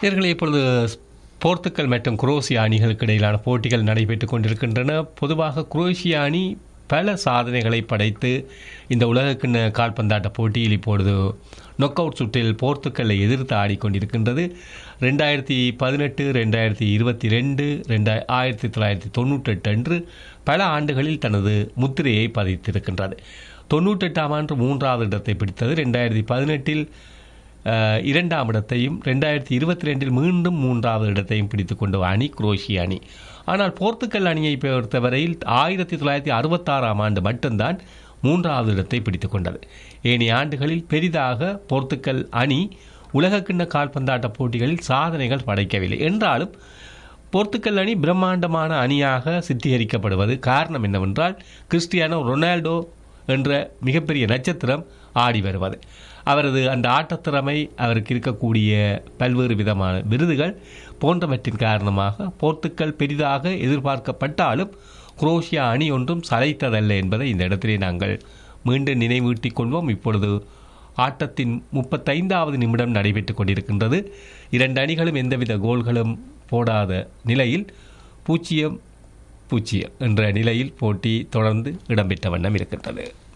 நேர்களே இப்பொழுது போர்த்துக்கல் மற்றும் குரோசியா அணிகளுக்கு இடையிலான போட்டிகள் நடைபெற்றுக் கொண்டிருக்கின்றன பொதுவாக குரோஷியா அணி பல சாதனைகளை படைத்து இந்த உலகக்கிண்ண கால்பந்தாட்ட போட்டியில் இப்பொழுது நொக் அவுட் சுற்றில் போர்த்துக்கல்லை எதிர்த்து ஆடிக்கொண்டிருக்கின்றது ரெண்டாயிரத்தி பதினெட்டு ரெண்டாயிரத்தி இருபத்தி ரெண்டு ரெண்டாய் ஆயிரத்தி தொள்ளாயிரத்தி தொண்ணூற்றெட்டு அன்று பல ஆண்டுகளில் தனது முத்திரையை பதித்திருக்கின்றது தொண்ணூற்றெட்டாம் ஆண்டு மூன்றாவது இடத்தை பிடித்தது ரெண்டாயிரத்தி பதினெட்டில் அஹ், இரண்டாம் இடத்தையும் ரெண்டாயிரத்தி இருபத்தி ரெண்டில் மீண்டும் மூன்றாவது இடத்தையும் பிடித்து கொண்ட அணி குரோஷிய அணி ஆனால் போர்த்துக்கல் அணியை பொறுத்தவரையில் ஆயிரத்தி தொள்ளாயிரத்தி அறுபத்தாறாம் ஆண்டு மட்டும்தான் மூன்றாவது இடத்தை பிடித்து கொண்டது ஏனைய ஆண்டுகளில் பெரிதாக போர்த்துக்கல் அணி உலகக்கிண்ண கால்பந்தாட்ட போட்டிகளில் சாதனைகள் படைக்கவில்லை என்றாலும் போர்த்துக்கல் அணி பிரம்மாண்டமான அணியாக சித்தரிக்கப்படுவது காரணம் என்னவென்றால் கிறிஸ்டியானோ ரொனால்டோ என்ற மிகப்பெரிய நட்சத்திரம் ஆடி வருவது அவரது அந்த ஆட்டத்திறமை அவருக்கு இருக்கக்கூடிய பல்வேறு விதமான விருதுகள் போன்றவற்றின் காரணமாக போர்த்துக்கல் பெரிதாக எதிர்பார்க்கப்பட்டாலும் குரோஷியா அணி ஒன்றும் சளைத்ததல்ல என்பதை இந்த இடத்திலே நாங்கள் மீண்டும் நினைவூட்டிக் கொள்வோம் இப்பொழுது ஆட்டத்தின் முப்பத்தைந்தாவது நிமிடம் நடைபெற்றுக் கொண்டிருக்கின்றது இரண்டு அணிகளும் எந்தவித கோல்களும் போடாத நிலையில் பூஜ்ஜியம் பூஜ்ஜியம் என்ற நிலையில் போட்டி தொடர்ந்து இடம்பெற்ற வண்ணம் இருக்கின்றது